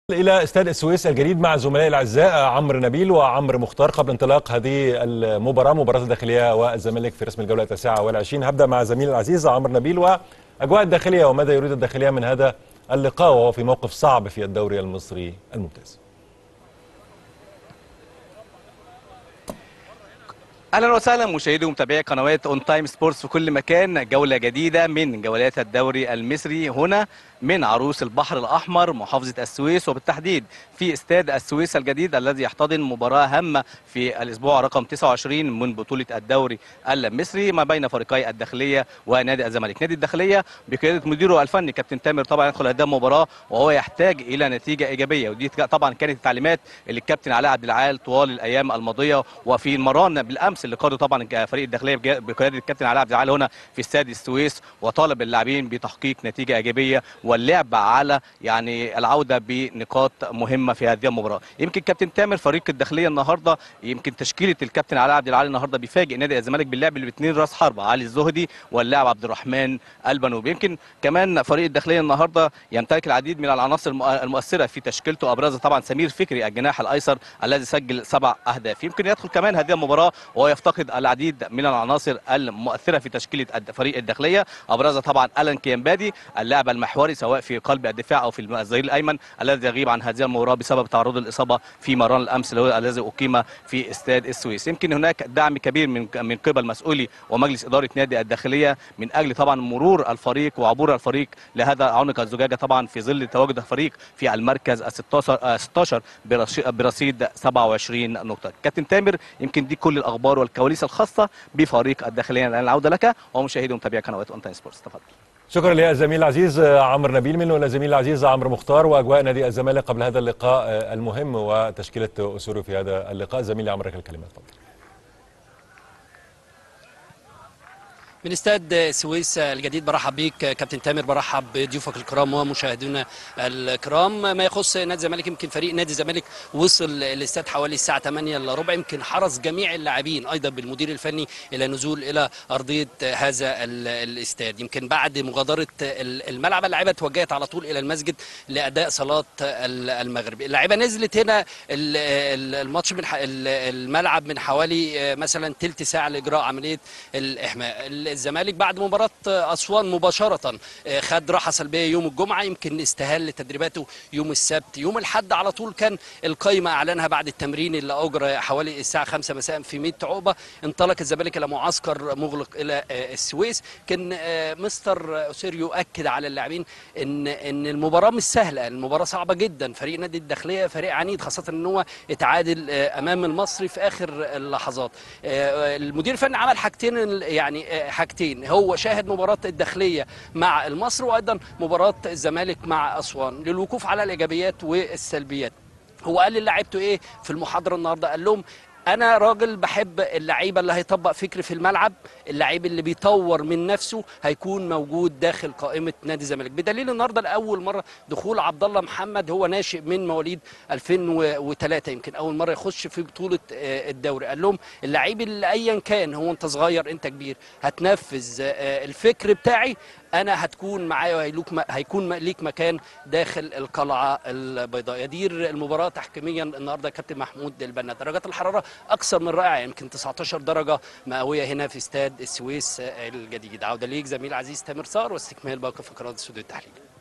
إلى استاد السويس الجديد مع زملائي الأعزاء عمرو نبيل وعمرو مختار قبل انطلاق هذه المباراة مباراة الداخلية والزمالك في رسم الجولة التاسعة والعشرين هبدأ مع زميلي العزيز عمرو نبيل وأجواء الداخلية وماذا يريد الداخلية من هذا اللقاء وهو في موقف صعب في الدوري المصري الممتاز اهلا وسهلا مشاهدي ومتابعي قنوات اون تايم سبورتس في كل مكان جوله جديده من جولات الدوري المصري هنا من عروس البحر الاحمر محافظه السويس وبالتحديد في استاد السويس الجديد الذي يحتضن مباراه هامه في الاسبوع رقم 29 من بطوله الدوري المصري ما بين فريقي الداخليه ونادي الزمالك نادي الداخليه بقياده مديره الفني كابتن تامر طبعا يدخل هذه المباراه وهو يحتاج الى نتيجه ايجابيه ودي طبعا كانت التعليمات اللي الكابتن علاء عبد العال طوال الايام الماضيه وفي المران بالامس اللي قاده طبعا فريق الداخليه بقياده الكابتن علاء عبد العال هنا في استاد السويس وطالب اللاعبين بتحقيق نتيجه ايجابيه واللعب على يعني العوده بنقاط مهمه في هذه المباراه يمكن كابتن تامر فريق الداخليه النهارده يمكن تشكيله الكابتن علاء عبد العال النهارده بيفاجئ نادي الزمالك باللعب اللي باثنين راس حربه علي الزهدي واللاعب عبد الرحمن البنوب يمكن كمان فريق الداخليه النهارده يمتلك العديد من العناصر المؤثره في تشكيلته ابرزها طبعا سمير فكري الجناح الايسر الذي سجل سبع اهداف يمكن يدخل كمان هذه المباراه وهو يفتقد العديد من العناصر المؤثره في تشكيله فريق الداخليه ابرزها طبعا الان كيمبادي اللاعب المحوري سواء في قلب الدفاع او في الظهير الايمن الذي يغيب عن هذه المباراه بسبب تعرض الاصابه في مران الامس الذي اقيم في استاد السويس يمكن هناك دعم كبير من من قبل مسؤولي ومجلس اداره نادي الداخليه من اجل طبعا مرور الفريق وعبور الفريق لهذا عنق الزجاجه طبعا في ظل تواجد الفريق في المركز ال 16 16 برصيد 27 نقطه كابتن تامر يمكن دي كل الاخبار والكواليس الخاصه بفريق الداخليه الان العوده لك ومشاهدي ومتابعي قنوات اون تايم سبورتس تفضل شكرا للزميل العزيز عمرو نبيل منه للزميل العزيز عمرو مختار واجواء نادي الزمالك قبل هذا اللقاء المهم وتشكيله اسوره في هذا اللقاء زميلي عمرو لك الكلمه تفضل من استاد السويس الجديد برحب بيك كابتن تامر برحب بضيوفك الكرام ومشاهدينا الكرام ما يخص نادي الزمالك يمكن فريق نادي الزمالك وصل الاستاد حوالي الساعه 8 الا ربع يمكن حرص جميع اللاعبين ايضا بالمدير الفني الى نزول الى ارضيه هذا الاستاد يمكن بعد مغادره الملعب اللاعيبه توجهت على طول الى المسجد لاداء صلاه المغرب اللاعيبه نزلت هنا الماتش من الملعب من حوالي مثلا ثلث ساعه لاجراء عمليه الاحماء الزمالك بعد مباراه اسوان مباشره خد راحه سلبيه يوم الجمعه يمكن استهل تدريباته يوم السبت يوم الاحد على طول كان القائمه اعلنها بعد التمرين اللي اجرى حوالي الساعه 5 مساء في 100 عقبه انطلق الزمالك الى معسكر مغلق الى السويس كان مستر اوسيريو اكد على اللاعبين ان ان المباراه مش سهله المباراه صعبه جدا فريق نادي الداخليه فريق عنيد خاصه ان هو اتعادل امام المصري في اخر اللحظات المدير الفني عمل حاجتين يعني حاجتين هو شاهد مباراة الداخلية مع المصري وأيضا مباراة الزمالك مع أسوان للوقوف على الإيجابيات والسلبيات هو قال للاعيبته ايه في المحاضره النهارده قال لهم انا راجل بحب اللعيبه اللي هيطبق فكر في الملعب اللعيب اللي بيطور من نفسه هيكون موجود داخل قائمه نادي الزمالك بدليل النهارده لاول مره دخول عبد الله محمد هو ناشئ من مواليد 2003 يمكن اول مره يخش في بطوله الدوري قال لهم اللعيب اللي ايا كان هو انت صغير انت كبير هتنفذ الفكر بتاعي انا هتكون معايا وهيلوك هيكون ليك مكان داخل القلعه البيضاء يدير المباراه تحكيميا النهارده كابتن محمود البنا درجات الحراره اكثر من رائعه يمكن 19 درجه مئويه هنا في استاد السويس الجديد عوده ليك زميل عزيز تامر صار واستكمال باقي فقرات استوديو التحليل